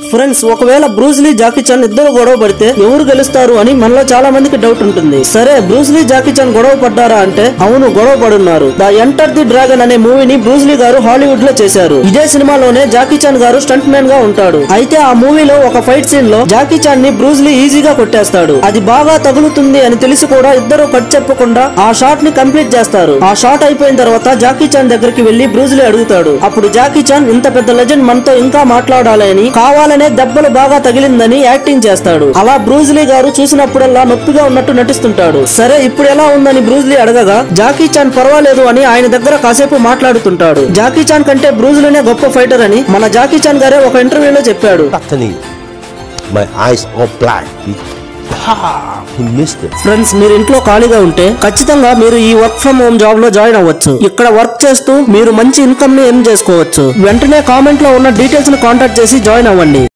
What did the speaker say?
Friends ఒకవేళ Bruce Lee Jackie Chan ఇద్దరు గొడవ పడితే ఎవరు గెలుస్తారు అని మనలో చాలా మందికి డౌట్ ఉంటుంది సరే బ్రూస్లీ జాకీ చాన్ గొడవ పడ్డారా అంటే అవును గొడవ పడున్నారు ద ఎంటర్ ది డ్రాగన్ అనే మూవీని బ్రూస్లీ గారు హాలీవుడ్ లో చేశారు ఇదే సినిమాలోనే జాకీ చాన్ గారు స్టంట్ మ్యాన్ గా ఉంటాడు అయితే ఆ మూవీలో ఒక ఫైట్ సీన్ లో జాకీ చాన్ ని బ్రూస్లీ ఈజీగా కొట్టేస్తాడు అది బాగా తగులుతుంది అని తెలిసి కూడా ఇద్దరు కట్ చెప్పకుండా ఆ షాట్ ని కంప్లీట్ చేస్తారు ఆ షాట్ అయిపోయిన తర్వాత జాకీ చాన్ దగ్గరికి వెళ్లి బ్రూస్లీ అడుగుతాడు అప్పుడు జాకీ చాన్ ఇంత పెద్ద లెజెండ్ మనతో ఇంకా మాట్లాడాలని కావాలనే దెబ్బలు బాగా తగిలిందని యాక్టింగ్ చేస్తాడు అలా బ్రూజ్లీ గారు చూసినప్పుడల్లా నొప్పిగా ఉన్నట్టు నటిస్తుంటాడు సరే ఇప్పుడు ఎలా ఉందని బ్రూజ్లీ అడగగా జాకీ చాన్ పర్వాలేదు అని ఆయన దగ్గర కాసేపు మాట్లాడుతుంటాడు జాకీ చాన్ కంటే బ్రూజ్లీనే గొప్ప ఫైటర్ అని మన జాకీ చాన్ గారే ఒక ఇంటర్వ్యూలో చెప్పాడు Bethany. My eyes all black. He, ah, he missed it. Friends మీరు ఇంట్లో ఖాళీగా ఉంటే ఖచ్చితంగా మీరు ఈ వర్క్ ఫ్రమ్ హోమ్ జాబ్ లో జాయిన్ అవ్వచ్చు ఇక్కడ వర్క్ చేస్తూ మీరు మంచి ఇన్కమ్ ని ఎర్న్ చేసుకోవచ్చు వెంటనే కామెంట్ లో ఉన్న డీటెయిల్స్ ని కాంటాక్ట్ చేసి జాయిన్ అవ్వండి